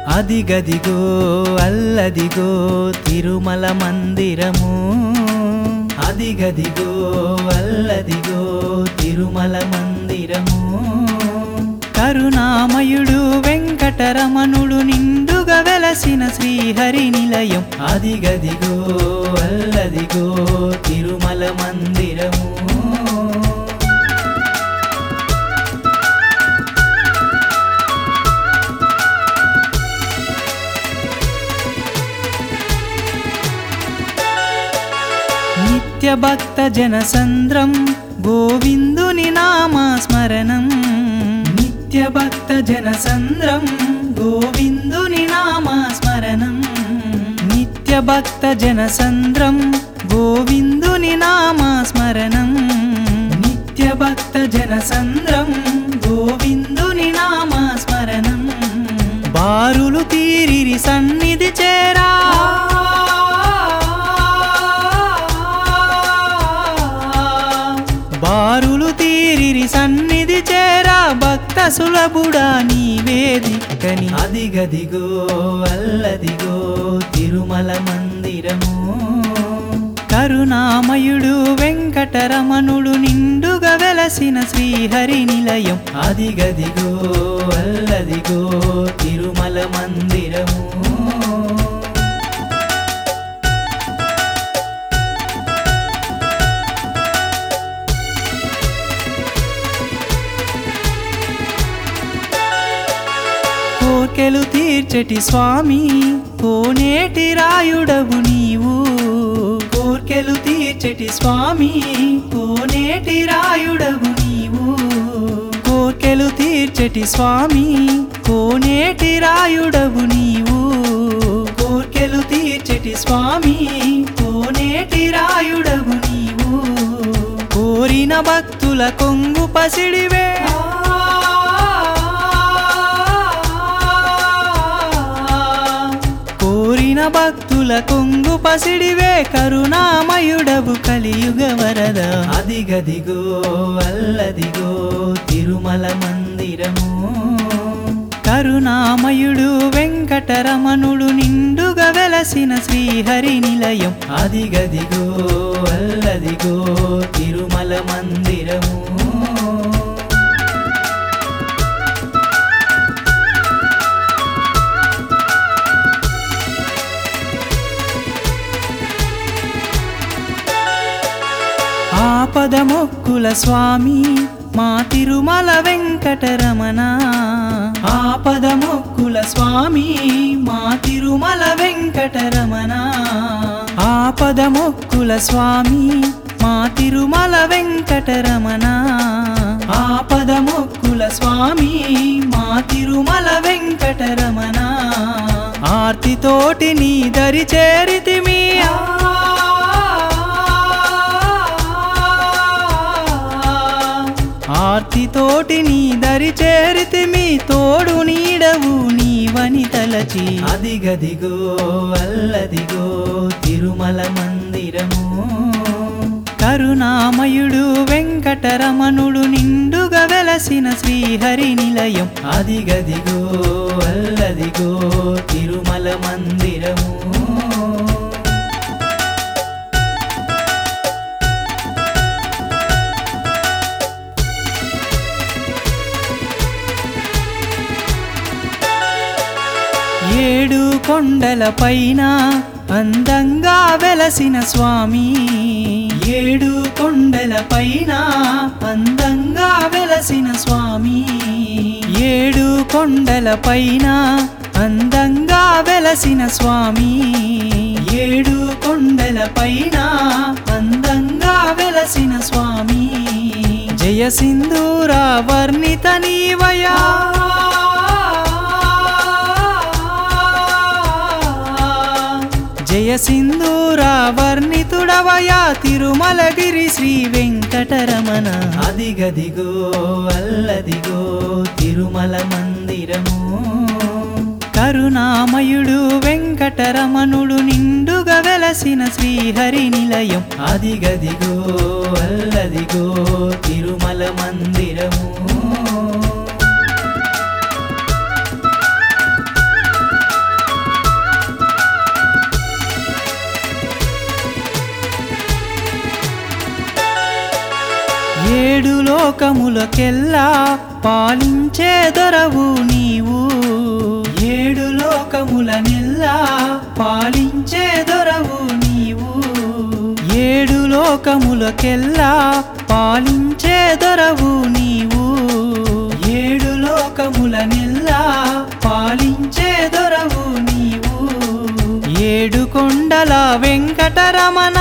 అదిగదిగో అల్లదిగో తిరుమల మందిరము అదిగదిగో అల్లదిగో తిరుమల మందిరము కరుణామయుడు వెంకటరమణుడు నిండుగా వెలసిన శ్రీహరి నిలయం అదిగదిగో అల్లదిగో తిరుమల మందిరము నిత్య భక్త జనసంద్రం గోవిందుని నామ స్మరణం నిత్య భక్త జనసంద్రం గోవిందుని నామ స్మరణం నిత్య భక్త జనసంద్రం గోవిందుని నామ స్మరణం నిత్య భక్త జనసంద్రం గోవిందుని నామ స్మరణం బారులు తీరిరి సన్నిధి చేరా బారులు తీరిరి సన్నిధి చేరా భక్త సులభుడా నీవేదికని అదిగదిగో అల్లదిగో తిరుమల మందిరము కరుణామయుడు వెంకటరమణుడు నిండుగా వెలసిన శ్రీహరి నిలయం అదిగదిగో అల్లదిగో తిరుమల మందిరము కోర్కెలు తీర్చటి స్వామి కోనేటి రాయుడవు నీవు కోర్కెలు తీర్చటి స్వామి కోనేటి రాయుడవు నీవు కోర్కెలు తీర్చటి స్వామి కోనేటి రాయుడవు నీవు కోర్కెలు తీర్చటి స్వామి కోనేటి రాయుడవు నీవు కోరిన భక్తుల కొంగు పసిడివే కోరిన భక్తుల కొంగు పసిడివే కరుణామయుడవు కలియుగ వరద అదిగదిగో అల్లదిగో తిరుమల మందిరము కరుణామయుడు వెంకటరమణుడు నిండుగా వెలసిన శ్రీహరి నిలయం అదిగదిగో అల్లదిగో తిరుమల మందిరము ఆపద మొక్కుల స్వామి మా తిరుమల వెంకటరమణ ఆపద మొక్కుల స్వామి మా తిరుమల వెంకటరమణ ఆపద మొక్కుల స్వామి మా తిరుమల వెంకటరమణ ఆపద మొక్కుల స్వామి మా తిరుమల వెంకటరమణ ఆర్తితోటి నీ దరి చేరితిమి ఆర్తితోటి నీ దరి చేరితిమి తోడు నీడవు నీవని తలచి అదిగదిగో అల్లదిగో తిరుమల మందిరము కరుణామయుడు వెంకటరమణుడు నిండుగా వెలసిన శ్రీహరి నిలయం అదిగదిగో అల్లదిగో తిరుమల మందిరము ఏడు కొండల పైన అందంగా వెలసిన స్వామి ఏడు కొండల పైన అందంగా వెలసిన స్వామి ఏడు కొండల పైన అందంగా వెలసిన స్వామి ఏడు కొండల పైన అందంగా వెలసిన స్వామి జయ సింధూర వర్ణిత నీవయా జయ సింధూర వర్ణితుడవయా తిరుమలగిరి శ్రీ వెంకటరమణ అదిగదిగో అల్లదిగో తిరుమల మందిరము కరుణామయుడు వెంకటరమణుడు నిండుగా వెలసిన శ్రీహరి నిలయం అదిగదిగో అల్లదిగో తిరుమల మందిరము ఏడు లోకములకెల్లా పాలించే దొరవు నీవు ఏడు లోకములనెల్లా పాలించే దొరవు నీవు ఏడు లోకములకెల్లా పాలించే దొరవు నీవు ఏడు లోకములనెల్లా పాలించే దొరవు నీవు ఏడు కొండల వెంకటరమణ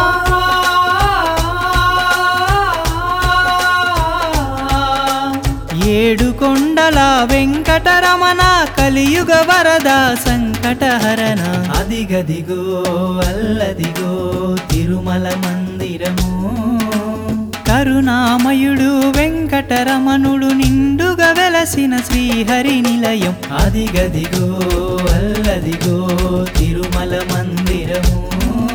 ఏడు కొండల వెంకటరమణ కలియుగ వరద సంకటహరణ అదిగదిగో అల్లదిగో తిరుమల మందిరము కరుణామయుడు వెంకటరమణుడు నిండుగా వెలసిన శ్రీహరి నిలయం అదిగదిగో అల్లదిగో తిరుమల మందిరము